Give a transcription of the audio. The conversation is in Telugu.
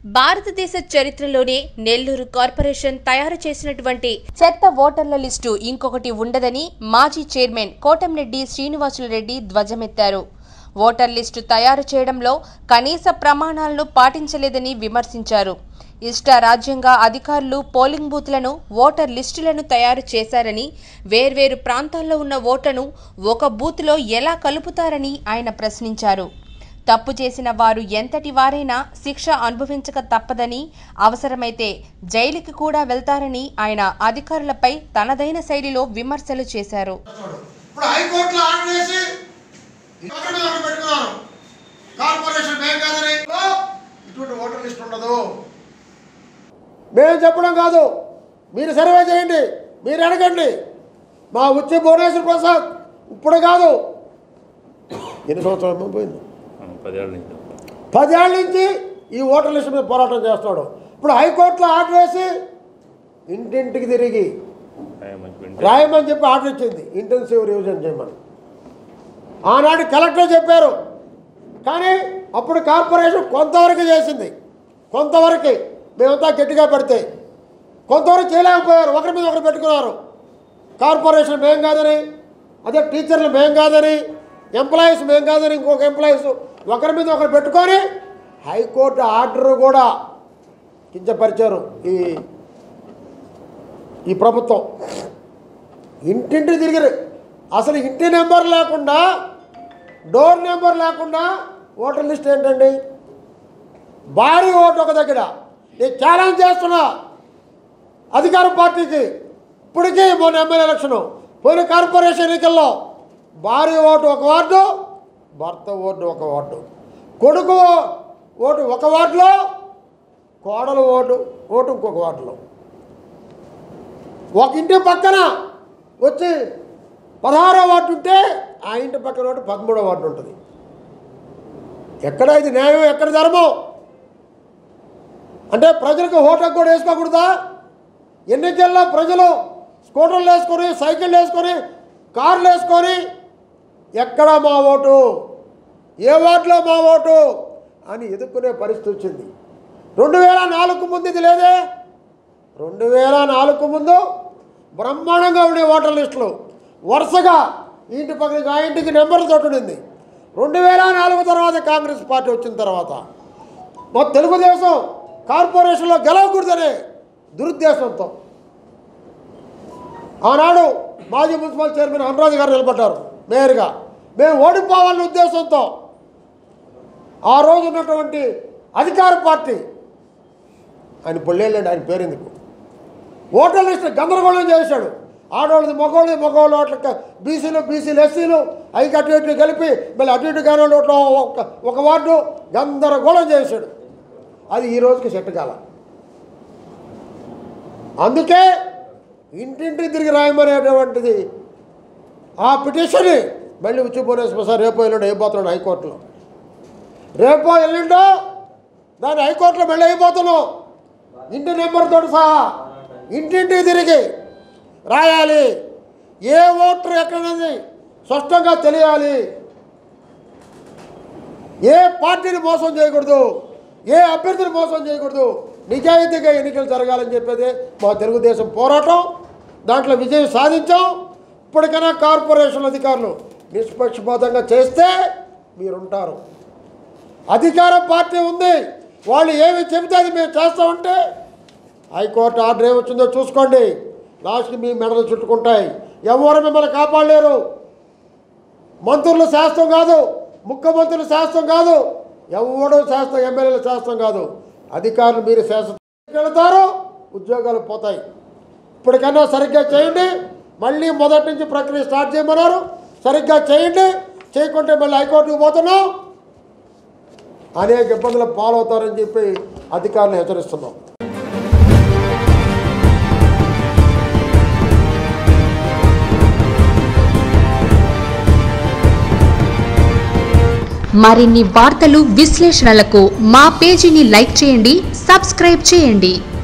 భారతదేశ చరిత్రలోనే నెల్లూరు కార్పొరేషన్ తయారు చేసినటువంటి చెత్త ఓటర్ల లిస్టు ఇంకొకటి ఉండదని మాజీ చైర్మన్ కోటంరెడ్డి శ్రీనివాసులు రెడ్డి ధ్వజమెత్తారు ఓటర్ లిస్టు తయారు చేయడంలో కనీస ప్రమాణాలను పాటించలేదని విమర్శించారు ఇష్ట రాజ్యంగా అధికారులు పోలింగ్ బూత్లను ఓటర్ లిస్టులను తయారు చేశారని వేర్వేరు ప్రాంతాల్లో ఉన్న ఓట్లను ఒక బూత్లో ఎలా కలుపుతారని ఆయన ప్రశ్నించారు తప్పు చేసిన వారు ఎంతటి వారైనా శిక్ష అనుభవించక తప్పదని అవసరమైతే జైలుకి కూడా వెళ్తారని ఆయన అధికారులపై తనదైన శైలిలో విమర్శలు చేశారు ఇప్పుడు హైకోర్టులో ఆర్డర్ చేసి పక్కన మీద ఒకటి పెట్టుకున్నారు కార్పొరేషన్ మేము కాదని ఇటువంటి ఓటర్ లిస్ట్ ఉండదు మేము చెప్పడం కాదు మీరు సర్వే చేయండి మీరు అడగండి మా వచ్చే భువనేశ్వర ప్రసాద్ ఇప్పుడు కాదు ఎన్ని సంవత్సరాలు పోయింది పదేళ్ళ నుంచి పదేళ్ళ నుంచి ఈ ఓటర్ లిస్ట్ మీద పోరాటం చేస్తున్నాడు ఇప్పుడు హైకోర్టులో ఆర్డర్ వేసి ఇంటింటికి తిరిగి టైం మంచి రాయమని చెప్పి ఆర్డర్ ఇచ్చింది ఇంటెన్సివ్ రివిజన్ చేయమని ఆనాడు కలెక్టర్ చెప్పారు కానీ అప్పుడు కార్పొరేషన్ కొంతవరకు చేసింది కొంతవరకు మేమంతా గట్టిగా పెడితే కొంతవరకు చేయలేకపోయారు ఒకరి మీద ఒకరు పెట్టుకున్నారు కార్పొరేషన్ మేం కాదని అదే టీచర్లు మేం కాదని ఎంప్లాయీస్ మేం కాదని ఇంకొక ఎంప్లాయీస్ ఒకరి మీద ఒకరు పెట్టుకొని హైకోర్టు ఆర్డర్ కూడా కించపరిచారు ఈ ఈ ప్రభుత్వం ఇంటింటి తిరిగి అసలు ఇంటి నెంబర్ లేకుండా డోర్ నెంబర్ లేకుండా ఓటర్ లిస్ట్ ఏంటండి భారీ ఓటు ఒక దగ్గర నేను ఛాలెంజ్ చేస్తున్నా అధికార పార్టీకి ఇప్పటికీ మొన్న ఎమ్మెల్యే ఎలక్షన్ పోయిన కార్పొరేషన్ ఎన్నికల్లో భారీ ఓటు ఒక వార్డు భర్త ఓటు ఒక వార్డు కొడుకు ఓటు ఒక వార్డులో కోడలు ఓటు ఓటు ఇంకొక వార్డులో ఒక ఇంటి పక్కన వచ్చి పదహారో వార్డు ఉంటే ఆ ఇంటి పక్కన ఒకటి పదమూడో వార్డు ఉంటుంది ఎక్కడ ఇది న్యాయం ఎక్కడ ధర్మం అంటే ప్రజలకు ఓటు కూడా వేసుకోకూడదా ఎన్నికల్లో ప్రజలు స్కూటర్లు వేసుకొని సైకిళ్ళు వేసుకొని కార్లు వేసుకొని ఎక్కడ మా ఓటు ఏ వార్డులో మా ఓటు అని ఎదుర్కొనే పరిస్థితి వచ్చింది రెండు వేల నాలుగు ముందు ఇది లేదే రెండు వేల నాలుగు ముందు బ్రహ్మాండంగా ఉండే ఓటర్ లిస్టులు వరుసగా ఈ ఇంటి పక్కన ఆ ఇంటికి నెంబర్లు తోటి రెండు వేల నాలుగు తర్వాత కాంగ్రెస్ పార్టీ వచ్చిన తర్వాత మా తెలుగుదేశం కార్పొరేషన్లో గెలవకూడదనే దురుద్దేశంతో ఆనాడు మాజీ మున్సిపల్ చైర్మన్ అనురాజ్ గారు నిలబడ్డారు మేయర్గా మేము ఓడిపోవాలన్న ఉద్దేశంతో ఆ రోజు ఉన్నటువంటి అధికార పార్టీ ఆయన పొల్లేళ్ళండి ఆయన పేరు ఎందుకు ఓటర్ లిస్ట్ గందరగోళం చేశాడు ఆడవాళ్ళది మగవాళ్ళది మగవాళ్ళు ఓట్ల బీసీలు బీసీలు ఎస్సీలు అవి అటు ఇటు కలిపి మళ్ళీ అటు ఇటు కాని వాళ్ళు ఓట్లు ఒక ఒక వార్డు గందరగోళం చేశాడు అది ఈ రోజుకి సెట్ కాల అందుకే ఇంటింటికి తిరిగి రాయమనేటువంటిది ఆ పిటిషన్ మళ్ళీ ఉచ్చి భువనేశ్వర సార్ రేపో ఎల్లుండి అయిపోతున్నాడు హైకోర్టులో రేపో ఎల్లుండో దాన్ని హైకోర్టులో మళ్ళీ అయిపోతున్నాం ఇంటి నెంబర్తో సహా ఇంటింటికి తిరిగి రాయాలి ఏ ఓటర్ ఎక్కడన్నది స్పష్టంగా తెలియాలి ఏ పార్టీని మోసం చేయకూడదు ఏ అభ్యర్థిని మోసం చేయకూడదు నిజాయితీగా ఎన్నికలు జరగాలని చెప్పేది మా తెలుగుదేశం పోరాటం దాంట్లో విజయం సాధించాం ఇప్పటికైనా కార్పొరేషన్ అధికారులు నిష్పక్షపాతంగా చేస్తే మీరుంటారు అధికార పార్టీ ఉంది వాళ్ళు ఏమి చెబితే అది మేము చేస్తామంటే హైకోర్టు ఆర్డర్ ఏమొచ్చిందో చూసుకోండి లాస్ట్కి మీ మెడలు చుట్టుకుంటాయి ఎవరు మిమ్మల్ని కాపాడలేరు మంత్రులు శాస్త్రం కాదు ముఖ్యమంత్రులు శాస్త్రం కాదు ఎవడో శాస్త్రం ఎమ్మెల్యేల శాస్త్రం కాదు అధికారులు మీరు శాస్త్రం వెళతారు ఉద్యోగాలు పోతాయి ఇప్పటికైనా సరిగ్గా చేయండి మళ్ళీ మొదటి నుంచి ప్రక్రియ స్టార్ట్ చేయమన్నారు సరిగ్గా చేయండి చేయకుంటే మళ్ళీ హైకోర్టుకు పోతున్నాం అనేక ఇబ్బందులు పాలవుతారని చెప్పి అధికారులు హెచ్చరిస్తున్నాం మరిన్ని వార్తలు విశ్లేషణలకు మా పేజీని లైక్ చేయండి సబ్స్క్రైబ్ చేయండి